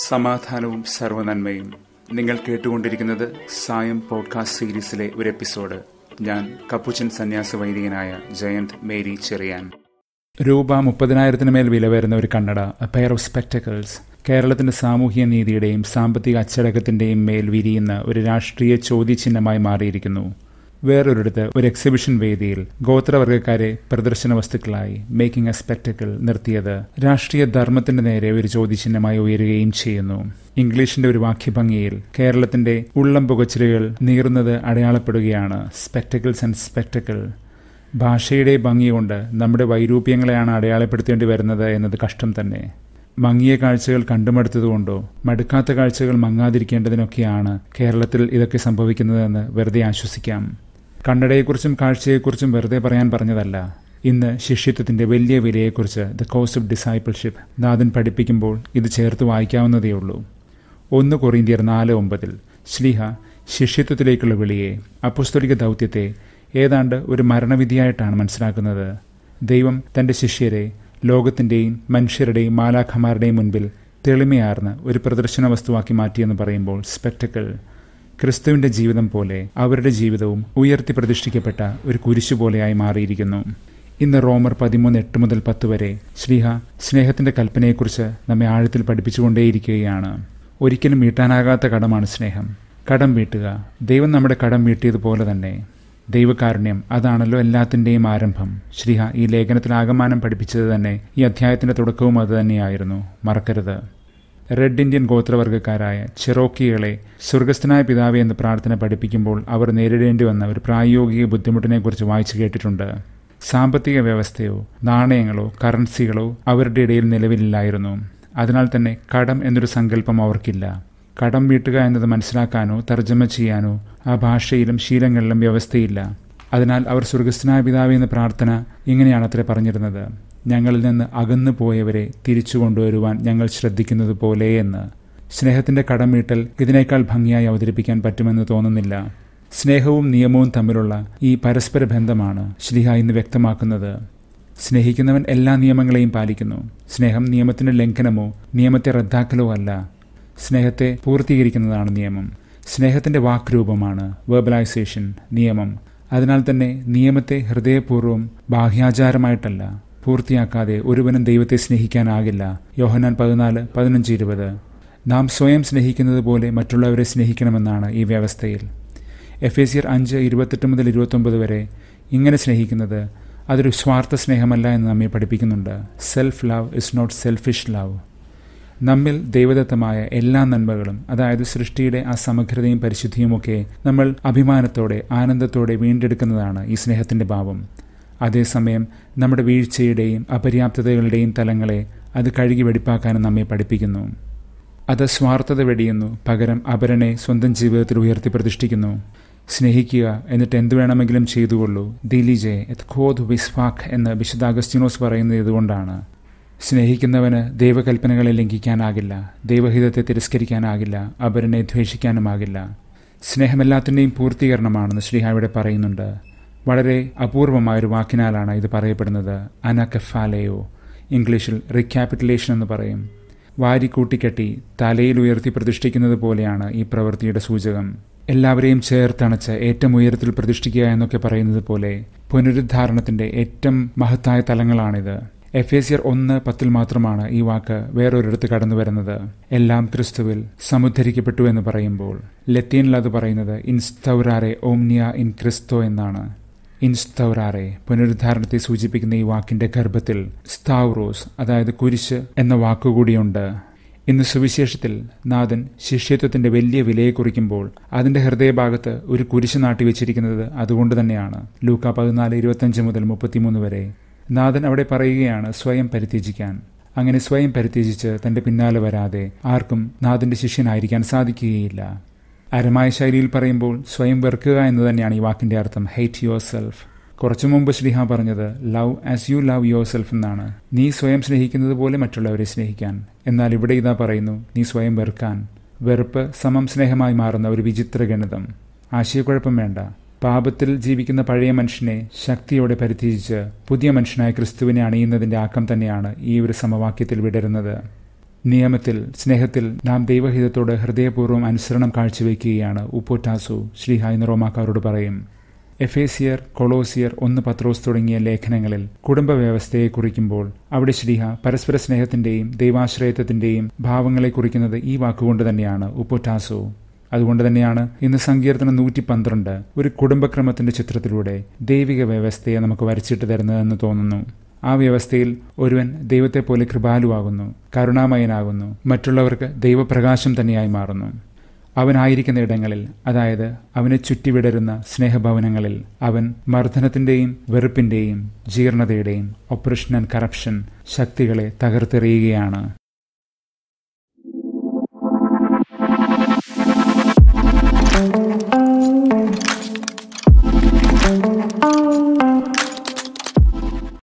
സമാധാനവും സർവനന്മയും നിങ്ങൾ കേട്ടുകൊണ്ടിരിക്കുന്നത് സായം പോഡ്കാസ്റ്റ് സീരീസിലെ ഒരു എപ്പിസോഡ് ഞാൻ കപ്പുച്ചൻ സന്യാസ വൈദികനായ ജയന്ത് മേരി ചെറിയാൻ രൂപ മുപ്പതിനായിരത്തിന് മേൽ വില വരുന്ന ഒരു കണ്ണട എ പെയർ ഓഫ് സ്പെക്ടക്കിൾസ് കേരളത്തിന്റെ സാമൂഹ്യ നീതിയുടെയും സാമ്പത്തിക അച്ചടക്കത്തിന്റെയും മേൽ വിരിയുന്ന ഒരു രാഷ്ട്രീയ ചോദ്യചിഹ്നമായി മാറിയിരിക്കുന്നു വേറൊരിടത്ത് ഒരു എക്സിബിഷൻ വേദിയിൽ ഗോത്രവർഗക്കാരെ പ്രദർശന വസ്തുക്കളായി മേക്കിംഗ് എ സ്പെക്ടക്കിൾ നിർത്തിയത് രാഷ്ട്രീയ ധർമ്മത്തിന്റെ നേരെ ഒരു ചോദ്യചിഹ്നമായി ഉയരുകയും ചെയ്യുന്നു ഇംഗ്ലീഷിന്റെ ഒരു വാക്യഭംഗിയിൽ കേരളത്തിന്റെ ഉള്ളം പുകച്ചിലുകൾ നീറുന്നത് അടയാളപ്പെടുകയാണ് സ്പെക്ടക്കിൾസ് ആൻഡ് സ്പെക്ടക്കിൾ ഭാഷയുടെ ഭംഗി കൊണ്ട് നമ്മുടെ വൈരൂപ്യങ്ങളെയാണ് അടയാളപ്പെടുത്തേണ്ടി വരുന്നത് എന്നത് കഷ്ടം തന്നെ മങ്ങിയ കാഴ്ചകൾ കണ്ടുമടുത്തതുകൊണ്ടോ മടുക്കാത്ത കാഴ്ചകൾ മങ്ങാതിരിക്കേണ്ടതിനൊക്കെയാണ് കേരളത്തിൽ ഇതൊക്കെ സംഭവിക്കുന്നതെന്ന് വെറുതെ ആശ്വസിക്കാം കണ്ണടയെക്കുറിച്ചും കാഴ്ചയെക്കുറിച്ചും വെറുതെ പറയാൻ പറഞ്ഞതല്ല ഇന്ന് ശിഷ്യത്വത്തിന്റെ വലിയ വിലയെക്കുറിച്ച് ദ കോസ് ഓഫ് ഡിസൈപ്പിൾഷിപ്പ് നാഥൻ പഠിപ്പിക്കുമ്പോൾ ഇത് ചേർത്ത് വായിക്കാവുന്നതേയുള്ളൂ ഒന്ന് കൊറിന്തിയർ നാല് ഒമ്പതിൽ ശ്ലീഹ ശിഷ്യത്വത്തിലേക്കുള്ള വിളിയെ അപ്പുസ്തലിക ദൗത്യത്തെ ഏതാണ്ട് ഒരു മരണവിധിയായിട്ടാണ് മനസ്സിലാക്കുന്നത് ദൈവം തന്റെ ശിഷ്യരെ ലോകത്തിന്റെയും മനുഷ്യരുടെയും മാലാഖമാരുടെയും മുൻപിൽ തെളിമയാർന്ന് ഒരു പ്രദർശന വസ്തുവാക്കി മാറ്റിയെന്ന് പറയുമ്പോൾ സ്പെക്ടക്കിൾ ക്രിസ്തുവിന്റെ ജീവിതം പോലെ അവരുടെ ജീവിതവും ഉയർത്തി പ്രതിഷ്ഠിക്കപ്പെട്ട ഒരു കുരിശു പോലെയായി മാറിയിരിക്കുന്നു ഇന്ന് റോമർ പതിമൂന്ന് എട്ട് മുതൽ പത്ത് വരെ ശ്രീഹ സ്നേഹത്തിന്റെ കൽപ്പനയെക്കുറിച്ച് നമ്മെ ആഴത്തിൽ പഠിപ്പിച്ചുകൊണ്ടേയിരിക്കുകയാണ് ഒരിക്കലും വീട്ടാനാകാത്ത കടമാണ് സ്നേഹം കടം വീട്ടുക ദൈവം നമ്മുടെ കടം വീട്ടിയതുപോലെ തന്നെ ദൈവകാരുണ്യം അതാണല്ലോ എല്ലാത്തിൻ്റെയും ആരംഭം ശ്രീഹ ഈ ലേഖനത്തിൽ ആകമാനം പഠിപ്പിച്ചത് തന്നെ ഈ അധ്യായത്തിന്റെ തുടക്കവും അത് തന്നെയായിരുന്നു മറക്കരുത് റെഡ് ഇന്ത്യൻ ഗോത്രവർഗക്കാരായ ചെറോക്കികളെ സ്വർഗസ്ഥനായ പിതാവെ എന്ന് പ്രാർത്ഥന പഠിപ്പിക്കുമ്പോൾ അവർ നേരിടേണ്ടി വന്ന ഒരു പ്രായോഗിക ബുദ്ധിമുട്ടിനെക്കുറിച്ച് വായിച്ചു കേട്ടിട്ടുണ്ട് സാമ്പത്തിക വ്യവസ്ഥയോ നാണയങ്ങളോ കറൻസികളോ അവരുടെ ഇടയിൽ നിലവിലില്ലായിരുന്നു അതിനാൽ തന്നെ കടം എന്നൊരു സങ്കല്പം അവർക്കില്ല കടം വീട്ടുക എന്നത് മനസ്സിലാക്കാനോ തർജ്ജമ ചെയ്യാനോ ആ ഭാഷയിലും ശീലങ്ങളിലും വ്യവസ്ഥയില്ല അതിനാൽ അവർ സ്വർഗസ്ഥനായ പിതാവെ എന്ന പ്രാർത്ഥന ഇങ്ങനെയാണ് അത്ര പറഞ്ഞിരുന്നത് ഞങ്ങളിൽ നിന്ന് അകന്നു പോയവരെ തിരിച്ചു കൊണ്ടുവരുവാൻ ഞങ്ങൾ ശ്രദ്ധിക്കുന്നത് പോലെ എന്ന് സ്നേഹത്തിന്റെ കടം വീട്ടൽ ഇതിനേക്കാൾ ഭംഗിയായി അവതരിപ്പിക്കാൻ പറ്റുമെന്ന് തോന്നുന്നില്ല സ്നേഹവും നിയമവും തമ്മിലുള്ള ഈ പരസ്പര ബന്ധമാണ് ശ്രീഹ ഇന്ന് വ്യക്തമാക്കുന്നത് സ്നേഹിക്കുന്നവൻ എല്ലാ നിയമങ്ങളെയും പാലിക്കുന്നു സ്നേഹം നിയമത്തിന്റെ ലംഘനമോ നിയമത്തെ റദ്ദാക്കലോ അല്ല സ്നേഹത്തെ പൂർത്തീകരിക്കുന്നതാണ് നിയമം സ്നേഹത്തിന്റെ വാക്രൂപമാണ് വെർബലൈസേഷൻ നിയമം അതിനാൽ തന്നെ നിയമത്തെ ഹൃദയപൂർവ്വം ബാഹ്യാചാരമായിട്ടല്ല പൂർത്തിയാക്കാതെ ഒരുവനും ദൈവത്തെ സ്നേഹിക്കാനാകില്ല യോഹനാൻ പതിനാല് പതിനഞ്ച് ഇരുപത് നാം സ്വയം സ്നേഹിക്കുന്നത് പോലെ മറ്റുള്ളവരെ സ്നേഹിക്കണമെന്നാണ് ഈ വ്യവസ്ഥയിൽ എഫ് എ സിയർ അഞ്ച് ഇരുപത്തെട്ട് മുതൽ ഇരുപത്തൊമ്പത് വരെ ഇങ്ങനെ സ്നേഹിക്കുന്നത് അതൊരു സ്വാർത്ഥ സ്നേഹമല്ല എന്ന് നമ്മെ പഠിപ്പിക്കുന്നുണ്ട് self love is not selfish love നമ്മിൽ ദൈവദത്തമായ എല്ലാ നന്മകളും അതായത് സൃഷ്ടിയുടെ ആ സമഗ്രതയും പരിശുദ്ധിയുമൊക്കെ നമ്മൾ അഭിമാനത്തോടെ ആനന്ദത്തോടെ വീണ്ടെടുക്കുന്നതാണ് ഈ സ്നേഹത്തിന്റെ ഭാവം അതേസമയം നമ്മുടെ വീഴ്ചയുടെയും അപര്യാപ്തതകളുടെയും തലങ്ങളെ അത് കഴുകി വെടിപ്പാക്കാനും നമ്മെ പഠിപ്പിക്കുന്നു അത് സ്വാർത്ഥത വെടിയുന്നു പകരം അപരനെ സ്വന്തം ജീവിതത്തിൽ ഉയർത്തി പ്രതിഷ്ഠിക്കുന്നു സ്നേഹിക്കുക എന്നിട്ട് എന്തു വേണമെങ്കിലും ചെയ്തുകൊള്ളൂ ദിലിജെ എത് ഖോദ് വിസ്വാഖ് എന്ന് വിശുദ്ധ അഗസ്റ്റിനോസ് പറയുന്നത് ഇതുകൊണ്ടാണ് സ്നേഹിക്കുന്നവന് ദൈവകൽപ്പനകളെ ലംഘിക്കാനാകില്ല ദൈവഹിതത്തെ തിരസ്കരിക്കാനാകില്ല അപരനെ ദ്വേഷിക്കാനുമാകില്ല സ്നേഹമെല്ലാത്തിൻ്റെയും പൂർത്തീകരണമാണെന്ന് ശ്രീഹാവിടെ പറയുന്നുണ്ട് വളരെ അപൂർവമായൊരു വാക്കിനാലാണ് ഇത് പറയപ്പെടുന്നത് അനക്കഫാലയോ ഇംഗ്ലീഷിൽ റിക്യാപിറ്റുലേഷൻ എന്ന് പറയും വാരി കൂട്ടിക്കെട്ടി തലയിൽ ഉയർത്തി പ്രതിഷ്ഠിക്കുന്നത് പോലെയാണ് ഈ പ്രവൃത്തിയുടെ സൂചകം എല്ലാവരെയും ചേർത്തണച്ച് ഏറ്റവും ഉയരത്തിൽ പ്രതിഷ്ഠിക്കുക എന്നൊക്കെ പറയുന്നത് പോലെ പുനരുദ്ധാരണത്തിന്റെ ഏറ്റവും മഹത്തായ തലങ്ങളാണിത് എഫ് എസിയർ ഒന്ന് പത്തിൽ മാത്രമാണ് ഈ വാക്ക് വേറൊരിടത്ത് കടന്നു വരുന്നത് എല്ലാം ക്രിസ്തുവിൽ സമുദ്ധരിക്കപ്പെട്ടു എന്ന് പറയുമ്പോൾ ലത്തീനിൽ അത് പറയുന്നത് ഇൻസ്തൗറാറെ ഓംനിയ ഇൻ ക്രിസ്തോ എന്നാണ് ഇൻസ്തൗറാറെ പുനരുദ്ധാരണത്തെ സൂചിപ്പിക്കുന്ന ഈ വാക്കിന്റെ ഗർഭത്തിൽ സ്താവ്രോസ് അതായത് കുരിശ് എന്ന വാക്കുകൂടിയുണ്ട് ഇന്ന് സുവിശേഷത്തിൽ നാഥൻ ശിഷ്യത്വത്തിന്റെ വലിയ വിലയെ കുറിക്കുമ്പോൾ അതിന്റെ ഹൃദയഭാഗത്ത് ഒരു കുരിശ് നാട്ടിവെച്ചിരിക്കുന്നത് അതുകൊണ്ട് തന്നെയാണ് ലൂക്ക പതിനാല് ഇരുപത്തഞ്ച് മുതൽ മുപ്പത്തിമൂന്ന് വരെ നാഥൻ അവിടെ പറയുകയാണ് സ്വയം പരിത്യജിക്കാൻ അങ്ങനെ സ്വയം പരിത്യജിച്ച് തന്റെ പിന്നാലെ വരാതെ ആർക്കും നാഥന്റെ ശിഷ്യനായിരിക്കാൻ സാധിക്കുകയില്ല അരമായ ശൈലിയിൽ പറയുമ്പോൾ സ്വയം വെറുക്കുക എന്ന് തന്നെയാണ് ഈ വാക്കിന്റെ അർത്ഥം ഹെയ്റ്റ് യുവർ സെൽഫ് കുറച്ചു മുമ്പ് ശ്രീഹ പറഞ്ഞത് love as you love your self എന്നാണ് നീ സ്വയം സ്നേഹിക്കുന്നത് പോലെ മറ്റുള്ളവരെ സ്നേഹിക്കാൻ എന്നാൽ ഇവിടെ ഇതാ പറയുന്നു നീ സ്വയം വെറുക്കാൻ വെറുപ്പ് സമം സ്നേഹമായി മാറുന്ന ഒരു വിചിത്ര ഗണിതം ആശയക്കുഴപ്പം വേണ്ട പാപത്തിൽ ജീവിക്കുന്ന പഴയ മനുഷ്യനെ ശക്തിയോടെ പരിത്യജിച്ച് പുതിയ മനുഷ്യനായ ക്രിസ്തുവിനെ അണിയുന്നതിന്റെ ആക്കം തന്നെയാണ് ഈ ഒരു സമവാക്യത്തിൽ വിടരുന്നത് നിയമത്തിൽ സ്നേഹത്തിൽ നാം ദൈവഹിതത്തോട് ഹൃദയപൂർവ്വം അനുസരണം കാഴ്ചവെക്കുകയാണ് ഉപ്പോറ്റാസു ശ്രീഹായ് റോമാക്കാരോട് പറയും എഫേസിയർ കൊളോസിയർ ഒന്ന് പത്രോസ് തുടങ്ങിയ ലേഖനങ്ങളിൽ കുടുംബ വ്യവസ്ഥയെ കുറിക്കുമ്പോൾ അവിടെ ശ്രീഹ പരസ്പര സ്നേഹത്തിന്റെയും ദൈവാശ്രയത്വത്തിന്റെയും ഭാവങ്ങളെ കുറിക്കുന്നത് ഈ വാക്കുകൊണ്ട് തന്നെയാണ് ഉപ്പോറ്റാസു അതുകൊണ്ട് തന്നെയാണ് ഇന്ന് സങ്കീർത്തനം നൂറ്റി പന്ത്രണ്ട് ഒരു കുടുംബക്രമത്തിന്റെ ചിത്രത്തിലൂടെ ദൈവിക വ്യവസ്ഥയെ നമുക്ക് വരച്ചിട്ട് തരുന്നതെന്ന് തോന്നുന്നു ആ വ്യവസ്ഥയിൽ ഒരുവൻ ദൈവത്തെ പോലെ കൃപാലുവാകുന്നു കരുണാമയനാകുന്നു മറ്റുള്ളവർക്ക് ദൈവപ്രകാശം തന്നെയായി മാറുന്നു അവനായിരിക്കുന്ന ഇടങ്ങളിൽ അതായത് അവനെ ചുറ്റിവിടരുന്ന സ്നേഹഭവനങ്ങളിൽ അവൻ മർദ്ദനത്തിന്റെയും വെറുപ്പിന്റെയും ജീർണതയുടെയും ഓപ്പറേഷൻ ആൻഡ് കറപ്ഷൻ ശക്തികളെ തകർത്തെറിയുകയാണ് thank you